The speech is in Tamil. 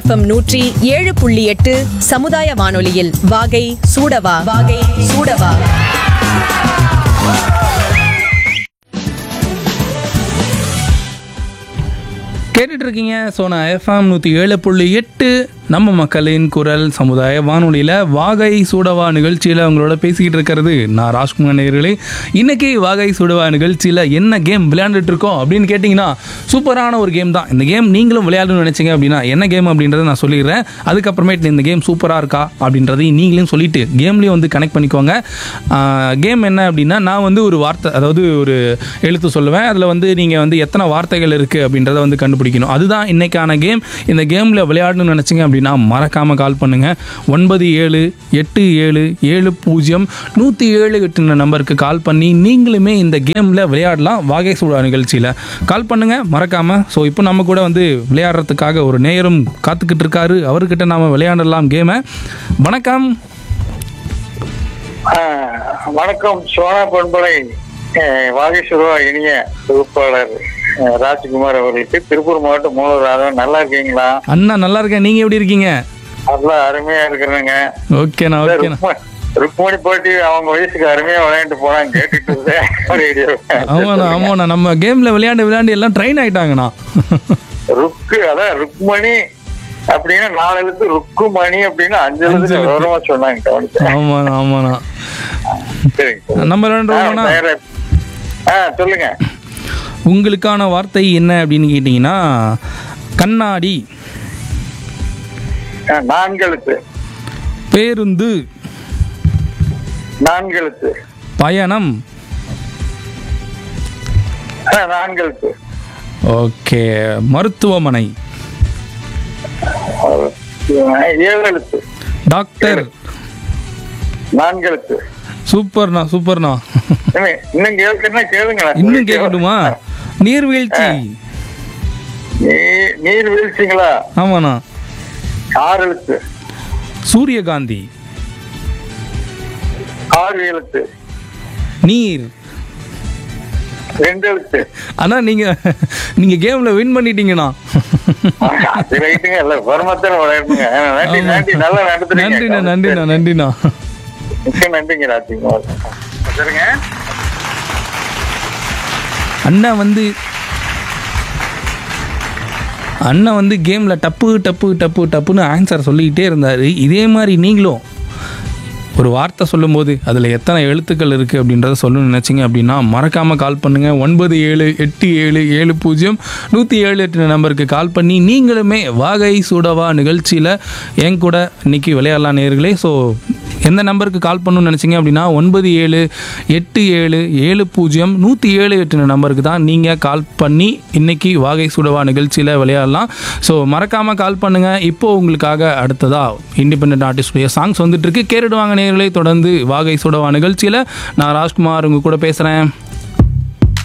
எஃப்எம் நூற்றி ஏழு புள்ளி எட்டு சமுதாய வானொலியில் வாகை சூடவா வாகை சூடவா கேட்டுட்டு இருக்கீங்க சோனா எஃப்எம் நூற்றி ஏழு புள்ளி எட்டு நம்ம மக்களின் குரல் சமுதாய வானொலியில் வாகை சூடவா நிகழ்ச்சியில் உங்களோட பேசிக்கிட்டு இருக்கிறது நான் ராஜ்குமார் நேயர்களே இன்னைக்கு வாகை சூடவா நிகழ்ச்சியில் என்ன கேம் விளையாண்டுட்டு இருக்கோம் அப்படின்னு கேட்டிங்கன்னா சூப்பரான ஒரு கேம் தான் இந்த கேம் நீங்களும் விளையாடணும்னு நினச்சிங்க அப்படின்னா என்ன கேம் அப்படின்றத நான் சொல்லிடுறேன் அதுக்கப்புறமேட்டு இந்த கேம் சூப்பராக இருக்கா அப்படின்றதையும் நீங்களும் சொல்லிட்டு கேம்லேயும் வந்து கனெக்ட் பண்ணிக்கோங்க கேம் என்ன அப்படின்னா நான் வந்து ஒரு வார்த்தை அதாவது ஒரு எழுத்து சொல்லுவேன் அதில் வந்து நீங்கள் வந்து எத்தனை வார்த்தைகள் இருக்குது அப்படின்றத வந்து கண்டுபிடிக்கணும் அதுதான் இன்னைக்கான கேம் இந்த கேமில் விளையாடணும்னு நினச்சிங்க அப்படின்னா மறக்காமல் கால் பண்ணுங்கள் ஒன்பது ஏழு எட்டு ஏழு ஏழு பூஜ்ஜியம் நூற்றி ஏழு எட்டு நம்பருக்கு கால் பண்ணி நீங்களுமே இந்த கேமில் விளையாடலாம் வாகை சூடா நிகழ்ச்சியில் கால் பண்ணுங்கள் மறக்காமல் ஸோ இப்போ நம்ம கூட வந்து விளையாடுறதுக்காக ஒரு நேயரும் காத்துக்கிட்டு இருக்காரு அவர்கிட்ட நாம் விளையாடலாம் கேமை வணக்கம் ஆ, வணக்கம் சோனா பண்பலை அஹ், வாகேஸ்வரா இனிய தொகுப்பாளர் அஹ், ராஜ்குமார் அவர்களுக்கு திருப்பூர் மாவட்டம் மூலவர் ராதவன் நல்லா இருக்கீங்களா அண்ணா நல்லா இருக்கேன் நீங்கள் எப்படி இருக்கீங்க நல்லா அருமையா இருக்கிறேங்க ஓகேண்ணா ஓகேண்ணா ருக்ம- ருக்மணி போட்டி அவங்க வயசுக்கு அருமையா விளையாண்டு போனாங்க கேட்டுட்டு இருந்தேன் ரேடியோ ஆமாண்ணா ஆமாண்ணா நம்ம கேமில் விளையாண்டு விளையாண்டு எல்லாம் ட்ரெயின் ஆயிட்டாங்கண்ணா ருக்கு அதான் ருக்மணி அப்படின்னா நாலு எழுத்து ருக்குமணி அப்படின்னு அஞ்சு எழுத்து அஞ்சு எழுத்து. விவரமா சொன்னாங்க கவனிச்சேன் ஆமாண்ணா ஆமாண்ணா சரிங்க நம்ம ஆ, விளையாண்டுருவோம்ண்ணா வேற- ஆ சொல்லுங்க உங்களுக்கான வார்த்தை என்ன அப்படின்னு கேட்டிங்கன்னா கண்ணாடி ஆ, நான்கு எழுத்து பேருந்து நான்கு எழுத்து பயணம் ஆ, நான்கு எழுத்து ஓகே மருத்துவமனை ஏழு எழுத்து டாக்டர் நான்கு எழுத்து சூப்பர்ண்ணா சூப்பர்ண்ணா இன்னும் இன்னும் கேட்கணும்னா கேளுங்க இன்னும் கேட்கட்டுமா நீர்வீழ்ச்சி நீ- நீர் வீழ்ச்சிங்களா ஆமாண்ணா ஆறு எழுத்து சூரியகாந்தி ஆறு எழுத்து நீர் ரெண்டு எழுத்து அண்ணா நீங்க நீங்க கேம்ல வின் பண்ணிட்டீங்கண்ணா அது ரைட்டுங்க இல்ல வருமத்தன விளையாடுங்க நன்றி நன்றி நல்லா நடத்துறீங்க நன்றிண்ணா நன்றிண்ணா நன்றிண்ணா மிக்க நன்றிங்க ராஜ்குமார் சரிங்க அண்ணா வந்து அண்ணா வந்து கேமில் டப்பு டப்பு டப்பு டப்புன்னு ஆன்சர் சொல்லிக்கிட்டே இருந்தார் இதே மாதிரி நீங்களும் ஒரு வார்த்தை சொல்லும்போது அதில் எத்தனை எழுத்துக்கள் இருக்குது அப்படின்றத சொல்லணும்னு நினச்சிங்க அப்படின்னா மறக்காமல் கால் பண்ணுங்கள் ஒன்பது ஏழு எட்டு ஏழு ஏழு பூஜ்ஜியம் நூற்றி ஏழு எட்டு நம்பருக்கு கால் பண்ணி நீங்களுமே வாகை சூடவா நிகழ்ச்சியில் என் கூட இன்னைக்கு விளையாடலாம் நேர்களே ஸோ எந்த நம்பருக்கு கால் பண்ணணும்னு நினச்சிங்க அப்படின்னா ஒன்பது ஏழு எட்டு ஏழு ஏழு பூஜ்ஜியம் நூற்றி ஏழு எட்டு நம்பருக்கு தான் நீங்கள் கால் பண்ணி இன்னைக்கு வாகை சுடவா நிகழ்ச்சியில் விளையாடலாம் ஸோ மறக்காமல் கால் பண்ணுங்கள் இப்போ உங்களுக்காக அடுத்ததாக இண்டிபெண்ட் ஆர்டிஸ்டுடைய சாங்ஸ் வந்துட்டு இருக்கு கேட்டுடுவாங்க நேர்களே தொடர்ந்து வாகை சுடவா நிகழ்ச்சியில் நான் ராஜ்குமார் உங்க கூட பேசுகிறேன்